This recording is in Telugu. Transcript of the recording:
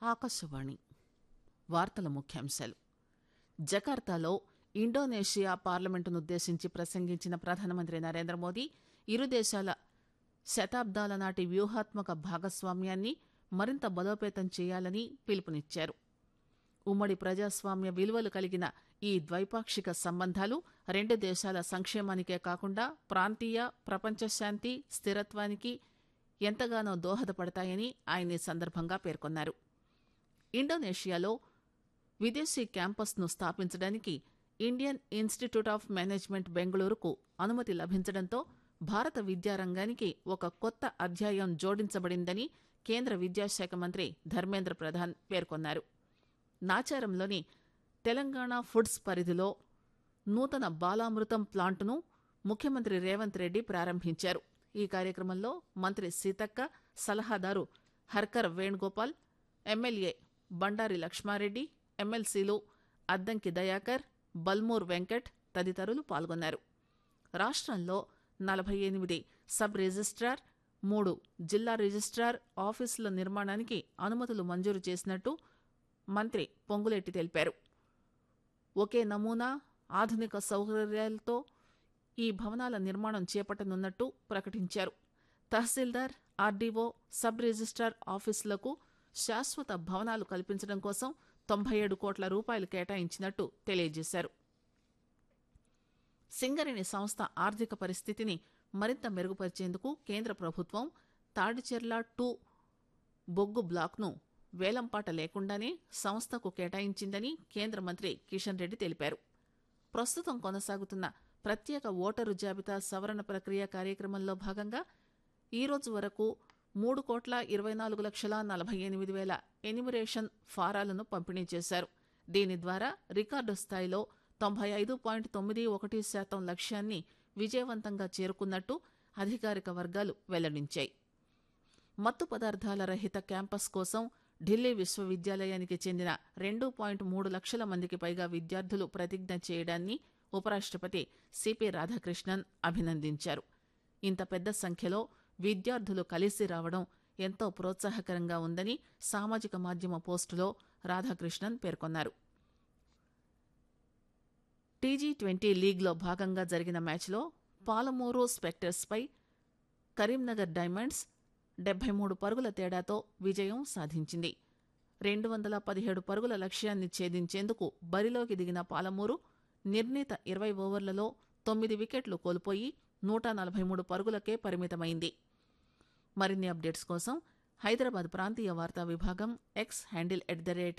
ఆకాశవాణి వార్తల ముఖ్యాంశాలు జకార్తాలో ఇండోనేషియా పార్లమెంటునుద్దేశించి ప్రసంగించిన ప్రధానమంత్రి నరేంద్ర మోదీ ఇరు దేశాల శతాబ్దాల నాటి వ్యూహాత్మక భాగస్వామ్యాన్ని మరింత బలోపేతం చేయాలని పిలుపునిచ్చారు ఉమ్మడి ప్రజాస్వామ్య విలువలు కలిగిన ఈ ద్వైపాక్షిక సంబంధాలు రెండు దేశాల సంక్షేమానికే కాకుండా ప్రాంతీయ ప్రపంచ శాంతి స్థిరత్వానికి ఎంతగానో దోహదపడతాయని ఆయన ఈ సందర్భంగా పేర్కొన్నారు ఇండోనేషియాలో విదేశీ క్యాంపస్ను స్థాపించడానికి ఇండియన్ ఇన్స్టిట్యూట్ ఆఫ్ మేనేజ్మెంట్ బెంగళూరుకు అనుమతి లభించడంతో భారత విద్యారంగానికి ఒక కొత్త అధ్యాయం జోడించబడిందని కేంద్ర విద్యాశాఖ మంత్రి ధర్మేంద్ర ప్రధాన్ పేర్కొన్నారు నాచారంలోని తెలంగాణ ఫుడ్స్ పరిధిలో నూతన బాలామృతం ప్లాంటును ముఖ్యమంత్రి రేవంత్ రెడ్డి ప్రారంభించారు ఈ కార్యక్రమంలో మంత్రి సీతక్క సలహాదారు హర్కర్ వేణుగోపాల్ ఎమ్మెల్యే బండారి లక్ష్మారెడ్డి ఎమ్మెల్సీలు అద్దంకి దయాకర్ బల్మూర్ వెంకట్ తదితరులు పాల్గొన్నారు రాష్ట్రంలో నలభై ఎనిమిది సబ్ రిజిస్ట్రార్ మూడు జిల్లా రిజిస్ట్రార్ ఆఫీసుల నిర్మాణానికి అనుమతులు మంజూరు చేసినట్టు మంత్రి పొంగులేటి తెలిపారు ఒకే నమూనా ఆధునిక సౌకర్యాలతో ఈ భవనాల నిర్మాణం చేపట్టనున్నట్టు ప్రకటించారు తహసీల్దార్ ఆర్డీఓ సబ్ రిజిస్ట్రార్ ఆఫీసులకు శాశ్వత భవనాలు కల్పించడం కోసం తొంభై ఏడు కోట్ల రూపాయలు కేటాయించినట్టు తెలియజేశారు సింగరేణి సంస్థ ఆర్థిక పరిస్థితిని మరింత మెరుగుపరిచేందుకు కేంద్ర ప్రభుత్వం తాడిచెర్ల టూ బొగ్గు బ్లాక్ను వేలంపాట లేకుండానే సంస్థకు కేటాయించిందని కేంద్ర మంత్రి కిషన్ రెడ్డి తెలిపారు ప్రస్తుతం కొనసాగుతున్న ప్రత్యేక ఓటరు జాబితా సవరణ ప్రక్రియ కార్యక్రమంలో భాగంగా ఈ రోజు వరకు మూడు కోట్ల ఇరవై నాలుగు లక్షల నలభై ఎనిమిది వేల ఎనిమిరేషన్ ఫారాలను పంపిణీ చేశారు దీని ద్వారా రికార్డు స్థాయిలో తొంభై ఐదు పాయింట్ తొమ్మిది ఒకటి శాతం లక్ష్యాన్ని విజయవంతంగా చేరుకున్నట్టు అధికారిక వర్గాలు వెల్లడించాయి మత్తు పదార్థాల రహిత క్యాంపస్ కోసం ఢిల్లీ విశ్వవిద్యాలయానికి చెందిన రెండు పాయింట్ మూడు లక్షల మందికి పైగా విద్యార్థులు ప్రతిజ్ఞ చేయడాన్ని ఉపరాష్టపతి సిపి రాధాకృష్ణన్ అభినందించారు ఇంత పెద్ద సంఖ్యలో విద్యార్థులు కలిసి రావడం ఎంతో ప్రోత్సాహకరంగా ఉందని సామాజిక మాధ్యమ పోస్టులో రాధాకృష్ణన్ పేర్కొన్నారు టీజీ ట్వంటీ లీగ్లో భాగంగా జరిగిన మ్యాచ్లో పాలమూరు స్పెక్టర్స్పై కరీంనగర్ డైమండ్స్ డెబ్బై మూడు పరుగుల తేడాతో విజయం సాధించింది రెండు వందల పదిహేడు పరుగుల లక్ష్యాన్ని ఛేదించేందుకు బరిలోకి దిగిన పాలమూరు నిర్ణీత ఇరవై ఓవర్లలో తొమ్మిది వికెట్లు కోల్పోయి నూట నలభై మూడు పరుగులకే పరిమితమైంది మరిన్ని అప్డేట్స్ కోసం హైదరాబాద్ ప్రాంతీయ వార్తా విభాగం X handle at the rate